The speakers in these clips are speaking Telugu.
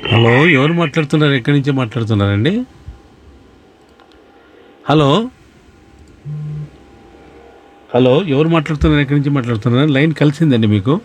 హలో ఎవరు మాట్లాడుతున్నారు ఎక్కడి నుంచి మాట్లాడుతున్నారండి హలో హలో ఎవరు మాట్లాడుతున్నారు ఎక్కడి నుంచి మాట్లాడుతున్నారు లైన్ కలిసిందండి మీకు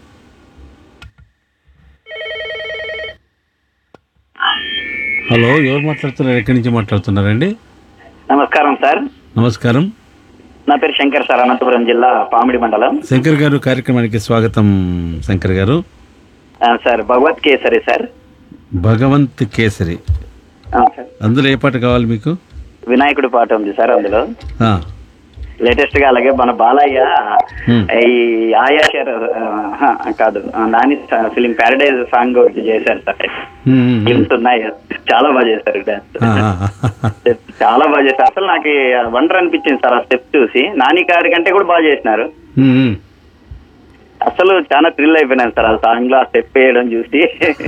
హలో ఎవరు మాట్లాడుతున్నారు ఎక్కడి నుంచి మాట్లాడుతున్నారండి నమస్కారం సార్ నమస్కారం నా పేరు శంకర్ సార్ అనంతపురం జిల్లా పామిడి మండలం శంకర్ గారు కార్యక్రమానికి స్వాగతం శంకర్ గారు ఆ, సార్ భగవత్ కేసరి సార్ భగవంత్ కేసరి ఆ, సార్ అందులో ఏ పాట కావాలి మీకు వినాయకుడి పాట ఉంది సార్ అందులో ఆ, లేటెస్ట్ గా అలాగే మన బాలయ్య Hmm. ఈ ఆయా షేర్ ఆ, కాదు ఆ, నాని ఫిలిం ప్యారడైజ్ సాంగ్ ఒకటి చేశారు సార్ ఉమ్, ఉమ్, ఉమ్. ఫిల్మ్స్ ఉన్నాయి చాలా బాగా చేశారు డాన్స్ ఆ, ఆ, ఆ. చాలా బాగా చేశారు అసలు నాకు వండర్ అనిపించింది సార్ ఆ స్టెప్ చూసి నాని గారి కంటే కూడా బాగా చేసినారు ఉమ్, ఉమ్. అసలు చాలా థ్రిల్ అయిపోయినాను సార్ ఆ సాంగ్ లో ఆ స్టెప్ వేయడం చూసి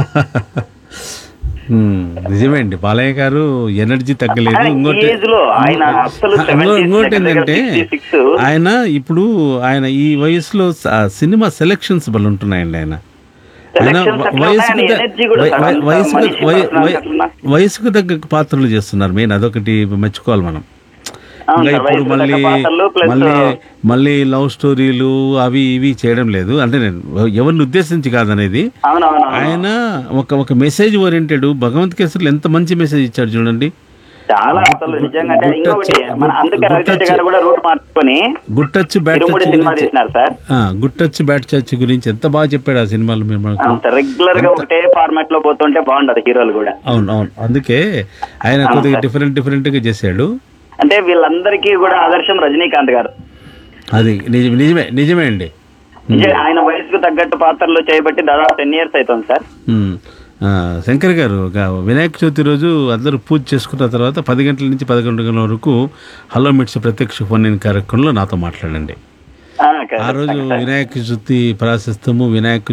ఉమ్, నిజమే అండి బాలయ్య గారు ఎనర్జీ తగ్గలేదు ఆయన ఈ ఇంకోటి ఏజ్ లో ఆయన అసలు ఇంకో- 70s ఇంకోటి దగ్గర ఏంటంటే 66 ఆయన ఇప్పుడు ఆయన ఈ వయసులో స- సినిమా సెలక్షన్స్ బలు ఉంటున్నాయండి ఆయన ఆయన Selections అట్లా వయసుకు ఉన్నాయి, ద- energy కూడా వయ- సార్ వయ- అంత వయసుకు మనిషి వయ- personality వయ- అట్లా. వయసుకు తగ్గ పాత్రలు చేస్తున్నారు మెయిన్ అదొకటి మెచ్చుకోవాలి మనం అవును ఇంకా సార్, ఇప్పుడు వయసుకు మళ్ళీ తగ్గ పాత్రలు plus మళ్ళీ మళ్ళీ లవ్ స్టోరీలు అవి ఇవి చేయడం లేదు అంటే నేను ఎవరిని ఉద్దేశించి కాదనేది అవునవును ఆయన ఒక ఒక మెసేజ్ ఓరియంటెడ్ భగవంత్ కేసరిలో ఎంత మంచి మెసేజ్ ఇచ్చాడు చూడండి చాలా అసలు నిజంగా అంటే గుట్ట ఇంకొకటి చ- మన అందుకే గుట్ట రవితేజ చ- గారు కూడా రూట్ మార్చుకొని గుట్టచ్చు బ్యాట్ తిరుముడి చర్చ్ సినిమా గురించి తీసినారు సార్ ఆ, గుట్టచ్చు బ్యాట్ చర్చ్ గురించి ఎంత బాగా చెప్పాడు ఆ సినిమాలో మీరు మనకు అవును సార్ రెగ్యులర్ గా ఒకటే ఫార్మాట్ లో పోతుంటే బాగుండదు హీరోలు కూడా అవును అవును అందుకే ఆయన కొద్దిగా డిఫరెంట్ డిఫరెంట్ గా చేశాడు అంటే వీళ్ళందరికీ కూడా ఆదర్శం రజనీకాంత్ గారు అది నిజ- నిజమే నిజమే అండి నిజం, ఆయన వయసుకు తగ్గట్టు పాత్రలు చేయబట్టి దాదాపు టెన్ ఇయర్స్ అవుతుంది సార్ ఉమ్. ఆ, శంకర్ గారు గా- వినాయక చవితి రోజు అందరూ పూజ చేసుకున్న తర్వాత పది గంటల నుంచి పదకొండు గంటల వరకు హలో మిట్స్ ప్రత్యక్ష ఫోన్ ఇన్ కార్యక్రమంలో నాతో మాట్లాడండి ఆ, ఆ రోజు వినాయక చవితి ప్రాశస్తము వినాయక